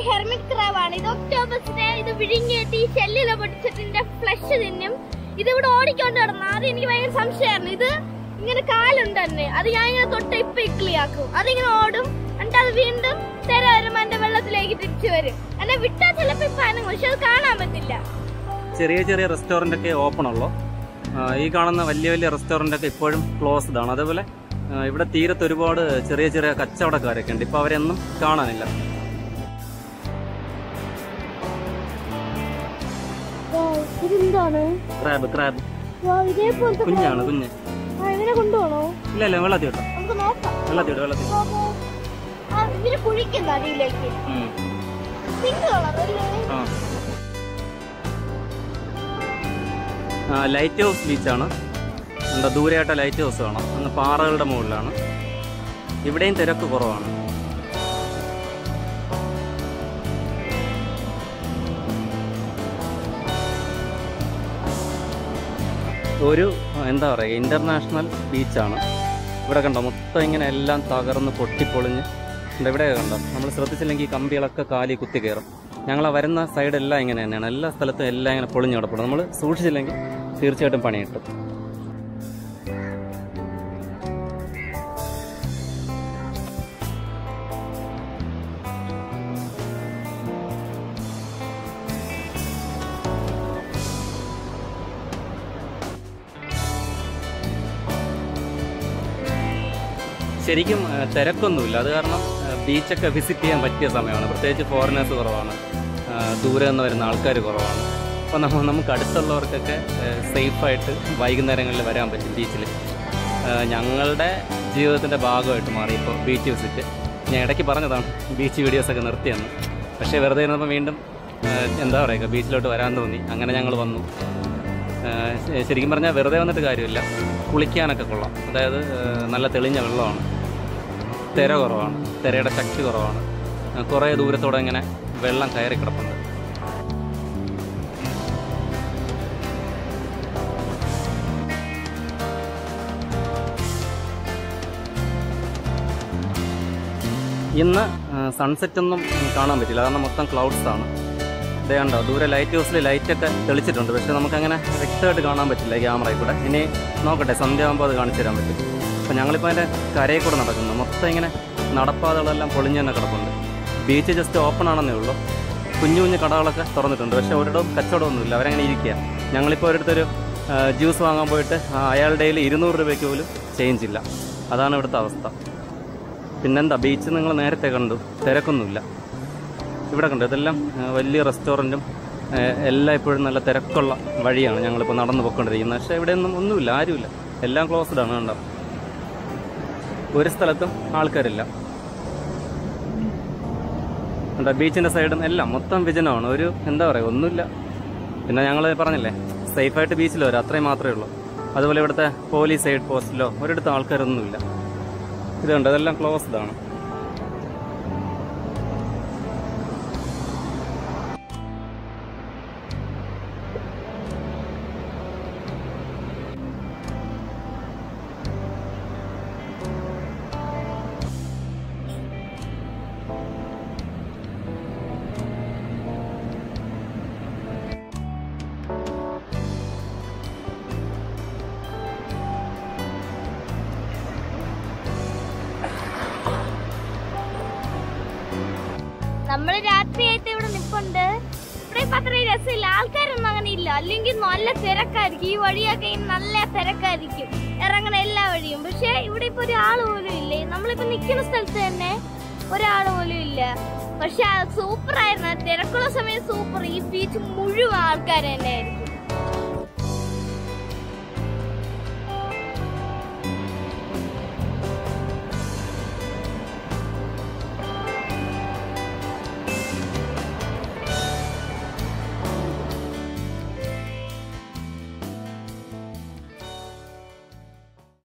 ഇതൊരു hermit crab ആണ് ഇത് ഒക്ടോബസിനെ ഇത് വിഴുങ്ങിയിട്ട് ഈ ഷെല്ലിലെ പൊടിച്ചിട്ട് ഫ്ലഷ് തിന്നും ഇത് ഇവിടെ ഓടിക്കൊണ്ട് കിടന്നു ആദ്യം എനിക്ക് ഭയങ്കര സംശയമായിരുന്നു ഇത് ഇങ്ങനെ കാലുണ്ട് തന്നെ അത് ഞാൻ ഇങ്ങനെ തൊട്ട് ഇപ്പൊ ഇക്ലിയാക്കും അതിങ്ങനെ ഓടും എന്നിട്ട് അത് വീണ്ടും തിര വരുമ്പോ എന്റെ വെള്ളത്തിലേക്ക് തിരിച്ചു വരും എന്നെ വിട്ടാൽ ചിലപ്പോ ഇപ്പൊ അനങ്ങും പക്ഷെ അത് കാണാൻ പറ്റില്ല ചെറിയ ചെറിയ റെസ്റ്റോറൻ്റ് ഒക്കെ ഓപ്പൺ ഉള്ളൂ ആ, ഈ കാണുന്ന വലിയ വലിയ റെസ്റ്റോറൻ്റ് ഒക്കെ ഇപ്പോഴും ക്ലോസ്ഡ് ആണ് അതേപോലെ ആ, ഇവിടെ തീരത്ത് ഒരുപാട് ചെറിയ ചെറിയ കച്ചവടക്കാരൊക്കെ ഉണ്ട് ഇപ്പൊ അവരെയൊന്നും കാണാനില്ല ഇതെന്താണ് ക്രാബ് ക്രാബ് ഇതേപോലത്തെ കുഞ്ഞാണ് കുഞ്ഞ് ഇതിനെ കൊണ്ടുപോകണോ ഇല്ല ഇല്ല വെള്ളത്തിൽ വിട്ടോ നമുക്ക് നോക്കാം വെള്ളത്തിൽ വിട്ടോ വെള്ളത്തിൽ ആ, ഇതിനെ കുഴിക്കുന്ന അടിയിലേക്ക് ഉം. പിങ്ക് കളർ അല്ലേ ആ. ആ, ലൈറ്റ് ഹൗസ് ബീച്ചാണ് എന്താ ദൂരെയായിട്ട് ലൈറ്റ് ഹൗസ് കാണാം അങ്ങ് പാറകളുടെ മുകളിലാണ് ഇവിടെയും തിരക്ക് കുറവാണ് ഒരു ആ, എന്താ പറയുക ഇന്റർനാഷണൽ ബീച്ചാണ് ഇവിടെ കണ്ടോ മൊത്തം ഇങ്ങനെ എല്ലാം തകർന്ന് പൊട്ടിപ്പൊളിഞ്ഞ് ഉണ്ട് ഇവിടെ കണ്ടോ നമ്മൾ ശ്രദ്ധിച്ചില്ലെങ്കിൽ ഈ കമ്പികളൊക്കെ കാലി കുത്തി കയറും ഞങ്ങൾ ആ വരുന്ന സൈഡെല്ലാം ഇങ്ങനെ തന്നെയാണ് എല്ലാ സ്ഥലത്തും എല്ലാം ഇങ്ങനെ പൊളിഞ്ഞ് കിടപ്പുണ്ട് നമ്മൾ സൂക്ഷിച്ചില്ലെങ്കിൽ തീർച്ചയായിട്ടും പണി കിട്ടും ശരിക്കും ആ, തിരക്കൊന്നുമില്ല അത് കാരണം ആ, ബീച്ചൊക്കെ വിസിറ്റ് ചെയ്യാൻ പറ്റിയ സമയമാണ് പ്രത്യേകിച്ച് ഫോറിനേഴ്സ് കുറവാണ് ആ, ദൂരെ നിന്ന് വരുന്ന ആൾക്കാർ കുറവാണ് അപ്പോൾ നമ്മ നമുക്ക് അടുത്തുള്ളവർക്കൊക്കെ സേഫായിട്ട് വൈകുന്നേരങ്ങളിൽ വരാൻ പറ്റും ബീച്ചിൽ ഞങ്ങളുടെ ജീവിതത്തിൻ്റെ ഭാഗമായിട്ട് മാറി ഇപ്പോൾ ബീച്ച് വിസിറ്റ് ഞാൻ ഇടയ്ക്ക് പറഞ്ഞതാണ് ബീച്ച് വീഡിയോസൊക്കെ നിർത്തിയെന്ന് പക്ഷേ വെറുതെ ഇരുന്നപ്പോൾ വീണ്ടും ആ, എന്താ പറയുക ബീച്ചിലോട്ട് വരാൻ തോന്നി അങ്ങനെ ഞങ്ങൾ വന്നു ആഹ് ശ- ശരിക്കും പറഞ്ഞാൽ വെറുതെ വന്നിട്ട് കാര്യമില്ല കുളിക്കാനൊക്കെ കൊള്ളാം അതായത് ആഹ് നല്ല തെളിഞ്ഞ വെള്ളമാണ് തിര കുറവാണ് തിരയുടെ ശക്തി കുറവാണ് ആഹ് കുറേ ദൂരത്തോടെ ഇങ്ങനെ വെള്ളം കയറി കിടപ്പുണ്ട് ഇന്ന് സൺസെറ്റ് ഒന്നും കാണാൻ പറ്റില്ല കാരണം മൊത്തം ക്ലൗഡ്സ് ആണ് ഇതേ കണ്ടോ ദൂരെ ലൈറ്റ് ഹൗസിൽ ലൈറ്റൊക്കെ തെളിച്ചിട്ടുണ്ട് പക്ഷെ നമുക്കങ്ങനെ വ്യക്തമായിട്ട് കാണാൻ പറ്റില്ല ക്യാമറയിൽ കൂടെ ഇനി നോക്കട്ടെ സന്ധ്യ ആകുമ്പോൾ അത് കാണിച്ചു തരാൻ പറ്റും അപ്പോൾ ഞങ്ങളിപ്പോൾ അതിൻ്റെ കരയിൽ കൂടെ നടക്കുന്നു മൊത്തം ഇങ്ങനെ നടപ്പാതകളെല്ലാം പൊളിഞ്ഞ് തന്നെ കിടപ്പുണ്ട് ബീച്ച് ജസ്റ്റ് ഓപ്പൺ ആണെന്നേ ഉള്ളൂ കുഞ്ഞു കുഞ്ഞു കടകളൊക്കെ തുറന്നിട്ടുണ്ട് പക്ഷേ ഒരിടവും കച്ചവടമൊന്നുമില്ല അവരങ്ങനെ ഇരിക്കുക ഞങ്ങളിപ്പോൾ ഒരിടത്തൊരു ജ്യൂസ് വാങ്ങാൻ പോയിട്ട് ആ, അയാളുടെ കയ്യിൽ ഇരുന്നൂറ് രൂപയ്ക്ക് പോലും ചേഞ്ച് ഇല്ല അതാണ് ഇവിടുത്തെ അവസ്ഥ പിന്നെന്താ ബീച്ച് നിങ്ങൾ നേരത്തെ കണ്ടു തിരക്കൊന്നുമില്ല ഇവിടെ കണ്ടു ഇതെല്ലാം ആ, വലിയ റെസ്റ്റോറൻറ്റും ആ, എല്ലാം ഇപ്പോഴും നല്ല തിരക്കുള്ള വഴിയാണ് ഞങ്ങളിപ്പോൾ നടന്നു പോയിക്കൊണ്ടിരിക്കുന്നത് പക്ഷേ ഇവിടെ ഒന്നും ഒന്നുമില്ല ആരുമില്ല എല്ലാം ക്ലോസ്ഡ് ആണ് കണ്ടോ ഒരു സ്ഥലത്തും ആൾക്കാരില്ല കണ്ടോ ബീച്ചിൻ്റെ സൈഡും എല്ലാം മൊത്തം വിജനമാണ് ഒരു എന്താ പറയുക ഒന്നുമില്ല പിന്നെ ഞങ്ങൾ പറഞ്ഞില്ലേ സേഫായിട്ട് ബീച്ചിൽ വരാം അത്രയും മാത്രമേ ഉള്ളൂ അതുപോലെ ഇവിടുത്തെ പോലീസ് സൈഡ് പോസ്റ്റിലോ ഒരിടത്തും ആൾക്കാരൊന്നുമില്ല ഇത് കണ്ടോ ഇതെല്ലാം ക്ലോസ്ഡ് ആണ് നമ്മള് രാത്രിയായിട്ട് ഇവിടെ നിപ്പുണ്ട് ഇവിടെ ഇപ്പൊ അത്രയും രസമില്ല ആൾക്കാരൊന്നും അങ്ങനെ ഇല്ല അല്ലെങ്കിൽ നല്ല തിരക്കായിരിക്കും ഈ വഴിയൊക്കെ ഇനി നല്ല തിരക്കായിരിക്കും ഇറങ്ങണ എല്ലാ വഴിയും പക്ഷെ ഇവിടെ ഇപ്പൊ ഒരാൾ പോലും ഇല്ലേ നമ്മളിപ്പോ നിക്കുന്ന സ്ഥലത്ത് തന്നെ ഒരാൾ പോലും ഇല്ല പക്ഷെ സൂപ്പർ ആയിരുന്നു ആ തിരക്കുള്ള സമയം സൂപ്പർ ഈ ബീച്ച് മുഴുവൻ ആൾക്കാർ തന്നെയായിരുന്നു